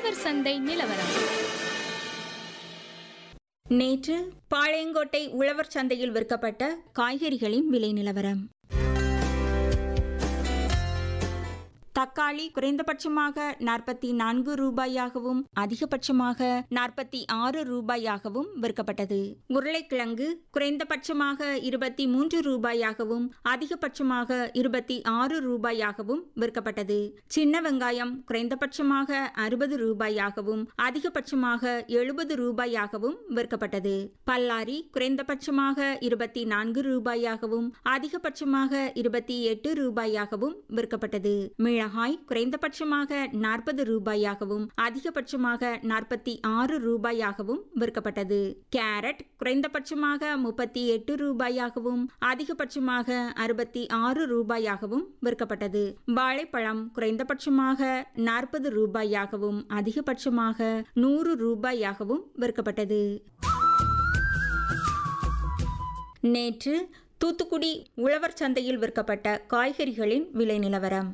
உழவர் சந்தை நிலவரம் நேற்று பாளையங்கோட்டை உழவர் சந்தையில் விற்கப்பட்ட காய்கறிகளின் விலை நிலவரம் தக்காளி குறைந்தபட்சமாக நாற்பத்தி நான்கு ரூபாயாகவும் அதிகபட்சமாக நாற்பத்தி ஆறு ரூபாயாகவும் விற்கப்பட்டது உருளைக்கிழங்கு குறைந்தபட்சமாக இருபத்தி மூன்று ரூபாயாகவும் அதிகபட்சமாக இருபத்தி ஆறு ரூபாயாகவும் விற்கப்பட்டது சின்ன வெங்காயம் குறைந்தபட்சமாக அறுபது ரூபாயாகவும் அதிகபட்சமாக எழுபது ரூபாயாகவும் விற்கப்பட்டது பல்லாரி குறைந்தபட்சமாக இருபத்தி நான்கு ரூபாயாகவும் அதிகபட்சமாக இருபத்தி எட்டு ரூபாயாகவும் விற்கப்பட்டது மிளகாய் குறைந்தபட்சமாக நாற்பது ரூபாயாகவும் அதிகபட்சமாக நாற்பத்தி ஆறு ரூபாயாகவும் விற்கப்பட்டது கேரட் குறைந்தபட்சமாக முப்பத்தி எட்டு ரூபாயாகவும் அதிகபட்சமாக அறுபத்தி ஆறு ரூபாயாகவும் விற்கப்பட்டது வாழைப்பழம் குறைந்தபட்சமாக நாற்பது ரூபாயாகவும் அதிகபட்சமாக நூறு ரூபாயாகவும் விற்கப்பட்டது நேற்று தூத்துக்குடி உழவர் சந்தையில் விற்கப்பட்ட காய்கறிகளின் விலை நிலவரம்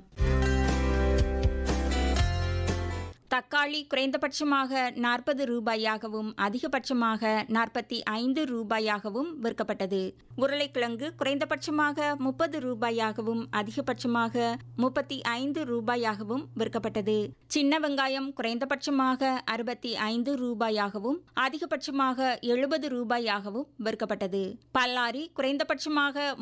தக்காளி குறைந்தபட்சமாக நாற்பது ரூபாயாகவும் அதிகபட்சமாக நாற்பத்தி ஐந்து ரூபாயாகவும் விற்கப்பட்டது உருளைக்கிழங்கு குறைந்தபட்சமாக முப்பது ரூபாயாகவும் அதிகபட்சமாக முப்பத்தி ஐந்து ரூபாயாகவும் விற்கப்பட்டது சின்ன வெங்காயம் குறைந்தபட்சமாக அறுபத்தி ஐந்து ரூபாயாகவும் அதிகபட்சமாக எழுபது ரூபாயாகவும் விற்கப்பட்டது பல்லாரி குறைந்தபட்சமாக